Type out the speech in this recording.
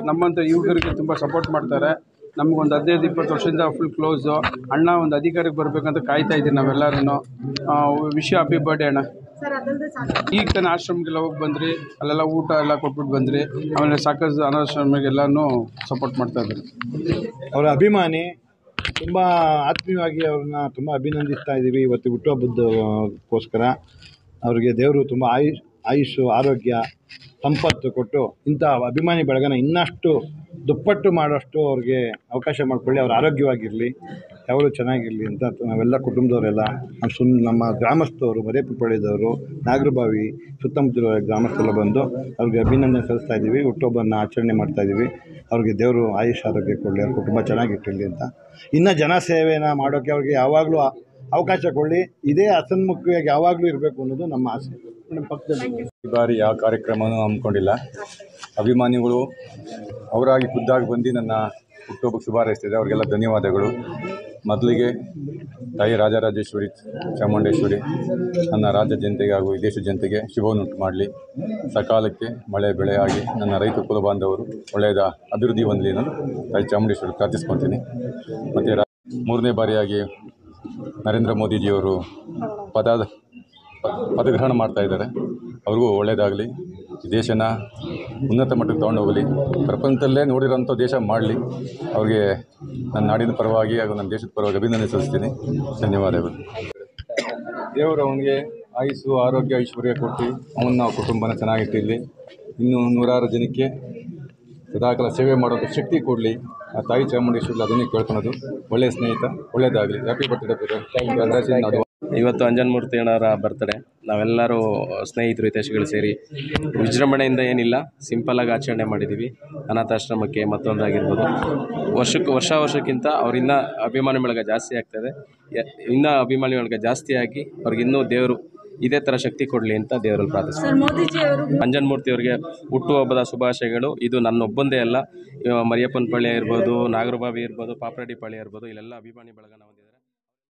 ನಮ್ಮಂಥ ಯುವಕರಿಗೆ ತುಂಬ ಸಪೋರ್ಟ್ ಮಾಡ್ತಾರೆ ನಮಗೊಂದು ಹದಿನೈದು ಇಪ್ಪತ್ತು ವರ್ಷದಿಂದ ಫುಲ್ ಕ್ಲೋಸು ಅಣ್ಣ ಒಂದು ಅಧಿಕಾರಕ್ಕೆ ಬರಬೇಕಂತ ಕಾಯ್ತಾ ಇದ್ದೀವಿ ನಾವೆಲ್ಲರೂ ವಿಷಯ ಹ್ಯಾಪಿ ಬರ್ಡೇ ಅಣ್ಣ ಈಗ ತಾನೇ ಆಶ್ರಮಕ್ಕೆಲ್ಲ ಹೋಗಿ ಬಂದ್ರಿ ಅಲ್ಲೆಲ್ಲ ಊಟ ಎಲ್ಲ ಕೊಟ್ಬಿಟ್ಟು ಬಂದ್ರಿ ಆಮೇಲೆ ಸಾಕಷ್ಟು ಅನಾಶ್ರಮಗೆಲ್ಲನೂ ಸಪೋರ್ಟ್ ಮಾಡ್ತಾ ಇದ್ದಾರೆ ಅವರ ಅಭಿಮಾನಿ ತುಂಬ ಆತ್ಮೀಯವಾಗಿ ಅವ್ರನ್ನ ತುಂಬ ಅಭಿನಂದಿಸ್ತಾ ಇದ್ದೀವಿ ಇವತ್ತು ಹುಟ್ಟುಹಬ್ಬದಕ್ಕೋಸ್ಕರ ಅವರಿಗೆ ದೇವರು ತುಂಬ ಆಯುಷ್ ಆಯುಷು ಆರೋಗ್ಯ ಸಂಪತ್ತು ಕೊಟ್ಟು ಇಂಥ ಅಭಿಮಾನಿ ಬಳಗನ ಇನ್ನಷ್ಟು ದುಪ್ಪಟ್ಟು ಮಾಡೋಷ್ಟು ಅವ್ರಿಗೆ ಅವಕಾಶ ಮಾಡಿಕೊಳ್ಳಿ ಅವ್ರು ಆರೋಗ್ಯವಾಗಿರಲಿ ಯಾವಾಗಲೂ ಚೆನ್ನಾಗಿರಲಿ ಅಂತ ನಾವೆಲ್ಲ ಕುಟುಂಬದವರೆಲ್ಲ ನಮ್ಮ ಸುಮ್ ನಮ್ಮ ಗ್ರಾಮಸ್ಥರು ಮರೇಪಿಪಳ್ಳಿದವರು ನಾಗರಬಾವಿ ಸುತ್ತಮುತ್ತಲ ಗ್ರಾಮಸ್ಥರೆಲ್ಲ ಬಂದು ಅವ್ರಿಗೆ ಅಭಿನಂದನೆ ಸಲ್ಲಿಸ್ತಾ ಇದ್ದೀವಿ ಹುಟ್ಟುಹಬ್ಬನ ಆಚರಣೆ ಮಾಡ್ತಾ ಇದ್ದೀವಿ ಅವ್ರಿಗೆ ದೇವರು ಆಯುಷ್ ಆರೋಗ್ಯ ಕೊಡಲಿ ಅವ್ರ ಕುಟುಂಬ ಚೆನ್ನಾಗಿಟ್ಟಿರಲಿ ಅಂತ ಇನ್ನು ಜನಸೇವೆನ ಮಾಡೋಕ್ಕೆ ಅವ್ರಿಗೆ ಯಾವಾಗಲೂ ಅವಕಾಶ ಕೊಡಲಿ ಇದೇ ಹಸನ್ಮುಖಿಯಾಗಿ ಯಾವಾಗಲೂ ಇರಬೇಕು ಅನ್ನೋದು ನಮ್ಮ ಆಸೆ ಈ ಬಾರಿ ಯಾವ ಕಾರ್ಯಕ್ರಮನೂ ಹಮ್ಮಿಕೊಂಡಿಲ್ಲ ಅಭಿಮಾನಿಗಳು ಅವರಾಗಿ ಖುದ್ದಾಗಿ ಬಂದು ನನ್ನ ಹುಟ್ಟುಹಬ್ಬಕ್ಕೆ ಶುಭ ಹಾರೈಸ್ತಿದೆ ಅವರಿಗೆಲ್ಲ ಧನ್ಯವಾದಗಳು ಮೊದಲಿಗೆ ತಾಯಿ ರಾಜರಾಜೇಶ್ವರಿ ಚಾಮುಂಡೇಶ್ವರಿ ನನ್ನ ರಾಜ್ಯ ಜನತೆಗೆ ಹಾಗೂ ಈ ದೇಶದ ಜನತೆಗೆ ಶುಭವನ್ನುಂಟು ಮಾಡಲಿ ಸಕಾಲಕ್ಕೆ ಮಳೆ ಬೆಳೆ ಆಗಿ ನನ್ನ ರೈತ ಕುಲ ಬಾಂಧವರು ಒಳ್ಳೆಯದ ಅಭಿವೃದ್ಧಿ ಹೊಂದಲಿ ಅನ್ನೋದು ತಾಯಿ ಚಾಮುಂಡೇಶ್ವರಿ ಪ್ರಾರ್ಥಿಸ್ಕೊತೀನಿ ಮತ್ತು ರಾ ಮೂರನೇ ಬಾರಿಯಾಗಿ ನರೇಂದ್ರ ಮೋದಿಜಿಯವರು ಪದಾದ ಪದಗ್ರಹಣ ಮಾಡ್ತಾ ಇದ್ದಾರೆ ಅವ್ರಿಗೂ ಒಳ್ಳೆಯದಾಗಲಿ ಈ ದೇಶನ ಉನ್ನತ ಮಟ್ಟಕ್ಕೆ ತೊಗೊಂಡು ಹೋಗಲಿ ಪ್ರಪಂಚದಲ್ಲೇ ನೋಡಿರೋಂಥ ದೇಶ ಮಾಡಲಿ ಅವ್ರಿಗೆ ನನ್ನ ನಾಡಿನ ಪರವಾಗಿ ಹಾಗೂ ನನ್ನ ದೇಶದ ಪರವಾಗಿ ಅಭಿನಂದನೆ ಸಲ್ಲಿಸ್ತೀನಿ ಧನ್ಯವಾದಗಳು ದೇವರು ಅವನಿಗೆ ಆಯುಸ್ಸು ಆರೋಗ್ಯ ಐಶ್ವರ್ಯ ಕೊಟ್ಟು ಅವನ್ನ ಕುಟುಂಬನ ಚೆನ್ನಾಗಿಟ್ಟಿರಲಿ ಇನ್ನೂ ನೂರಾರು ಜನಕ್ಕೆ ಸದಾಕಾಲ ಸೇವೆ ಮಾಡೋದು ಶಕ್ತಿ ಕೊಡಲಿ ಆ ತಾಯಿ ಚಾಮುಂಡೇಶ್ವರಿ ಅದನ್ನೇ ಕೇಳ್ಕೊಳೋದು ಒಳ್ಳೆಯ ಸ್ನೇಹಿತ ಒಳ್ಳೆಯದಾಗಲಿ ಹ್ಯಾಪಿ ಬರ್ತ್ಡೇ ಇವತ್ತು ಅಂಜನ್ಮೂರ್ತಿ ಅಣ್ಣವರ ಬರ್ತಡೇ ನಾವೆಲ್ಲರೂ ಸ್ನೇಹಿತರು ಹಿತೈಷಿಗಳು ಸೇರಿ ವಿಜೃಂಭಣೆಯಿಂದ ಏನಿಲ್ಲ ಸಿಂಪಲ್ಲಾಗಿ ಆಚರಣೆ ಮಾಡಿದ್ದೀವಿ ಅನಾಥಾಶ್ರಮಕ್ಕೆ ಮತ್ತೊಂದಾಗಿರ್ಬೋದು ವರ್ಷಕ್ಕೆ ವರ್ಷ ವರ್ಷಕ್ಕಿಂತ ಅವ್ರಿಂದ ಅಭಿಮಾನಿ ಬಳಗ ಜಾಸ್ತಿ ಆಗ್ತದೆ ಯ- ಇನ್ನೂ ಅಭಿಮಾನಿ ಬಳಗ ಜಾಸ್ತಿ ಆಗಿ ಅವ್ರಿಗೆ ಇನ್ನೂ ದೇವರು ಇದೇ ಥರ ಶಕ್ತಿ ಕೊಡಲಿ ಅಂತ ದೇವರಲ್ಲಿ ಪ್ರಾರ್ಥಿಸ್ತೀನಿ ಮೋದಿಜಿ ಅವರು ಅಂಜನ್ಮೂರ್ತಿ ಅವರಿಗೆ ಹುಟ್ಟುಹಬ್ಬದ ಶುಭಾಶಯಗಳು ಇದು ನನ್ನೊಬ್ಬಂದೇ ಅಲ್ಲ ಇವ ಮರಿಯಪ್ಪನ ಪಳ್ಳಿ ಇರ್ಬೋದು ನಾಗರಬಾವಿ ಇರ್ಬೋದು ಪಾಪರೆಡ್ಡಿ ಪಳ್ಳಿ ಇರ್ಬೋದು ಇಲ್ಲೆಲ್ಲ ಅಭಿಮಾನಿ ಬಳಗ ನಾವು ಹೊಂದಿದ್ದಾರೆ